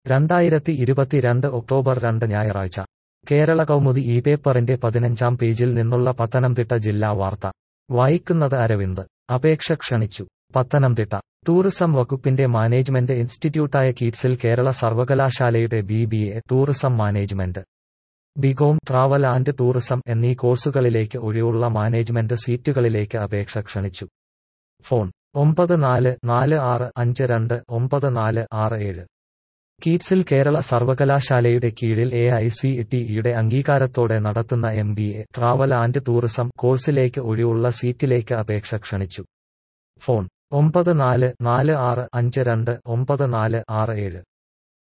രണ്ടായിരത്തി ഇരുപത്തിരണ്ട് ഒക്ടോബർ രണ്ട് ഞായറാഴ്ച കേരള കൗമുദി ഈ പേപ്പറിന്റെ പതിനഞ്ചാം പേജിൽ നിന്നുള്ള പത്തനംതിട്ട ജില്ലാ വാർത്ത വായിക്കുന്നത് അരവിന്ദ് അപേക്ഷ ക്ഷണിച്ചു പത്തനംതിട്ട ടൂറിസം വകുപ്പിന്റെ മാനേജ്മെന്റ് ഇൻസ്റ്റിറ്റ്യൂട്ടായ കീറ്റ്സിൽ കേരള സർവകലാശാലയുടെ B B A tourism management BCom travel and tourism എന്നീ കോഴ്സുകളിലേക്ക് ഒഴിവുള്ള മാനേജ്മെന്റ് സീറ്റുകളിലേക്ക് അപേക്ഷ ക്ഷണിച്ചു ഫോൺ ഒമ്പത് നാല് നാല് ആറ് അഞ്ച് രണ്ട് ഒമ്പത് നാല് ആറ് ഏഴ് കീറ്റ്സിൽ കേരള സർവകലാശാലയുടെ കീഴിൽ എ ഐ സി ടിയുടെ അംഗീകാരത്തോടെ നടത്തുന്ന M B A travel and tourism കോഴ്സിലേക്ക് ഒഴിവുള്ള സീറ്റിലേക്ക് അപേക്ഷ ക്ഷണിച്ചു ഫോൺ ഒമ്പത് നാല് നാല് ആറ് അഞ്ച് രണ്ട് ഒമ്പത് നാല് ആറ് ഏഴ്